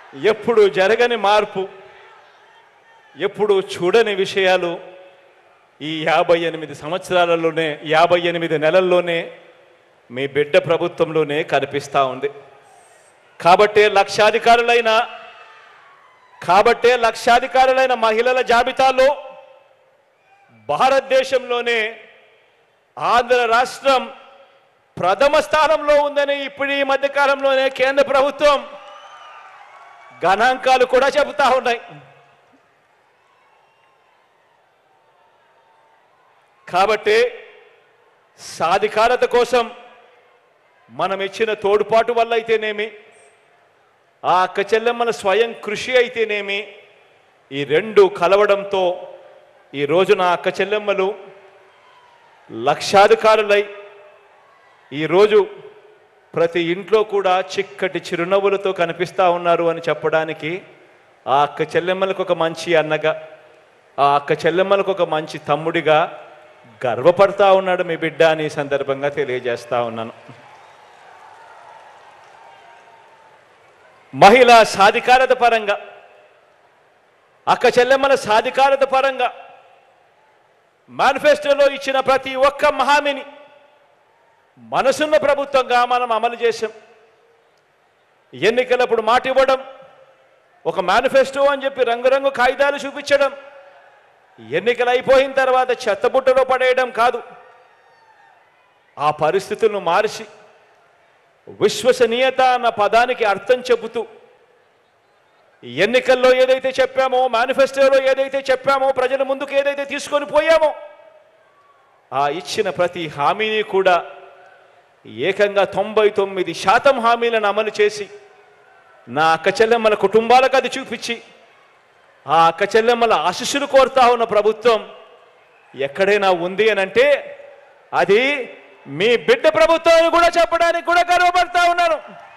ఎప్పుడు జరగని మార్పు ఎప్పుడు చూడని విషయాలు ఈ యాభై ఎనిమిది సంవత్సరాలలోనే యాభై ఎనిమిది నెలల్లోనే మీ బిడ్డ ప్రభుత్వంలోనే కనిపిస్తూ ఉంది కాబట్టే లక్షాధికారులైన కాబట్టే లక్షాధికారులైన మహిళల జాబితాలో భారతదేశంలోనే ఆంధ్ర రాష్ట్రం ప్రథమ స్థానంలో ఉందని ఇప్పుడు ఈ మధ్య కాలంలోనే కేంద్ర ప్రభుత్వం గణాంకాలు కూడా చెబుతా ఉన్నాయి కాబట్టి సాధికారత కోసం మనం ఇచ్చిన తోడ్పాటు వల్ల అయితేనేమి ఆ అక్క చెల్లెమ్మల స్వయం కృషి అయితేనేమి ఈ రెండు కలవడంతో ఈ రోజు నా అక్క చెల్లెమ్మలు లక్షాధికారులై ఈరోజు ప్రతి ఇంట్లో కూడా చిక్కటి చిరునవ్వులతో కనిపిస్తూ ఉన్నారు అని చెప్పడానికి ఆ అక్క చెల్లెమ్మలకు ఒక మంచి అన్నగా ఆ అక్క చెల్లెమ్మలకు ఒక మంచి తమ్ముడిగా గర్వపడతా ఉన్నాడు మీ బిడ్డ అని ఈ సందర్భంగా తెలియజేస్తా ఉన్నాను మహిళా సాధికారత పరంగా అక్క చెల్లెమ్మల సాధికారత పరంగా మేనిఫెస్టోలో ఇచ్చిన ప్రతి ఒక్క హామీని మనసున్న ప్రభుత్వంగా మనం అమలు చేశాం ఎన్నికలప్పుడు మాట ఇవ్వడం ఒక మేనిఫెస్టో అని చెప్పి రంగురంగు కాగితాలు చూపించడం ఎన్నికలు అయిపోయిన తర్వాత చెత్తబుట్టలో పడేయడం కాదు ఆ పరిస్థితులను మార్చి విశ్వసనీయత అన్న పదానికి అర్థం చెబుతూ ఎన్నికల్లో ఏదైతే చెప్పామో మేనిఫెస్టోలో ఏదైతే చెప్పామో ప్రజల ముందుకు ఏదైతే తీసుకొని పోయామో ఆ ఇచ్చిన ప్రతి హామీని కూడా ఏకంగా తొంభై తొమ్మిది శాతం హామీలను అమలు చేసి నా అక్క చెల్లెమ్మల కుటుంబాలకు అది చూపించి ఆ అక్క చెల్లెమ్మల ఆశీస్సులు కోరుతా ఉన్న ప్రభుత్వం ఎక్కడైనా ఉంది అని అంటే అది మీ బిడ్డ ప్రభుత్వం అని కూడా చెప్పడానికి కూడా గర్వపడతా ఉన్నాను